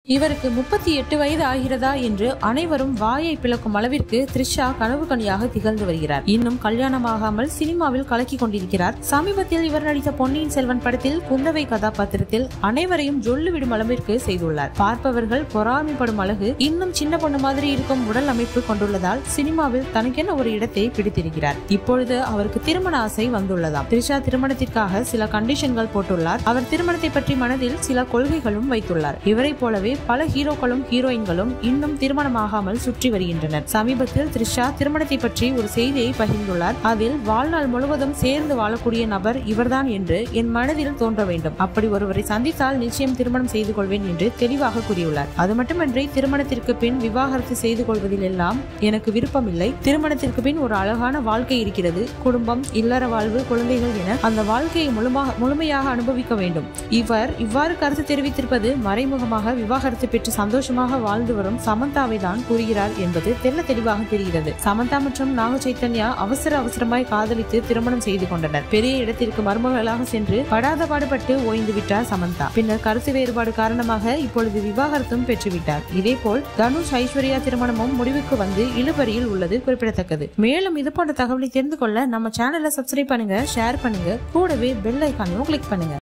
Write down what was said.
இவருக்கு முப்பத்தி எட்டு வயது ஆகிறதா என்று அனைவரும் வாயை பிளக்கும் அளவிற்கு த்ரிஷா கனவு கனியாக திகழ்ந்து வருகிறார் இன்னும் கல்யாணமாகாமல் சினிமாவில் கலக்கி கொண்டிருக்கிறார் சமீபத்தில் இவர் நடித்த பொன்னியின் செல்வன் படத்தில் குந்தவை கதாபாத்திரத்தில் அனைவரையும் ஜொல்லு விடும் அளவிற்கு செய்துள்ளார் பார்ப்பவர்கள் பொறாமைப்படும் அழகு இன்னும் சின்ன பொண்ணு மாதிரி இருக்கும் உடல் அமைப்பு கொண்டுள்ளதால் சினிமாவில் தனக்கென ஒரு இடத்தை பிடித்திருக்கிறார் இப்பொழுது அவருக்கு திருமண ஆசை வந்துள்ளதாம் த்ரிஷா திருமணத்திற்காக சில கண்டிஷன்கள் போட்டுள்ளார் அவர் திருமணத்தை பற்றி மனதில் சில கொள்கைகளும் வைத்துள்ளார் இவரை போலவே பல ஹீரோக்களும் ஹீரோயின்களும் இன்னும் திருமணமாகாமல் சுற்றி வருகின்றனர் சமீபத்தில் த்ரிஷா திருமணத்தை பற்றி ஒரு செய்தியை பகிர்ந்துள்ளார் அதில் வாழ்நாள் முழுவதும் சேர்ந்து வாழக்கூடிய நபர் இவர்தான் என்று என் மனதில் தோன்ற வேண்டும் அப்படி ஒருவரை சந்தித்தால் நிச்சயம் திருமணம் செய்து கொள்வேன் என்று தெளிவாக கூறியுள்ளார் அது மட்டுமின்றி திருமணத்திற்கு பின் விவாகரத்து செய்து கொள்வதில் எல்லாம் எனக்கு விருப்பமில்லை திருமணத்திற்கு பின் ஒரு அழகான வாழ்க்கை இருக்கிறது குடும்பம் இல்லற வாழ்வு குழந்தைகள் என அந்த வாழ்க்கையை முழுமாக முழுமையாக அனுபவிக்க வேண்டும் இவர் இவ்வாறு கருத்து தெரிவித்திருப்பது மறைமுகமாக விவாகரத்து பெற்று சந்தோஷமாக வாழ்ந்து வரும் சமந்தாவை தான் கூறுகிறார் என்பது தெல்ல தெளிவாக தெரிகிறது சமந்தா மற்றும் நாக சைத்தன்யா அவசர அவசரமாய் காதலித்து திருமணம் செய்து கொண்டனர் பெரிய இடத்திற்கு மருமகளாக சென்று படாத பாடுபட்டு ஓய்ந்து விட்டார் சமந்தா பின்னர் கருத்து வேறுபாடு காரணமாக இப்பொழுது விவாகரத்தும் பெற்றுவிட்டார் இதேபோல் தனுஷ் ஐஸ்வர்யா திருமணமும் முடிவுக்கு வந்து இழுபறியில் உள்ளது குறிப்பிடத்தக்கது மேலும் இது போன்ற தகவலை தெரிந்து கொள்ள நம்ம சேனலை சப்ஸ்கிரைப் பண்ணுங்க ஷேர் பண்ணுங்க கூடவே பெல் ஐக்கானையும் கிளிக் பண்ணுங்க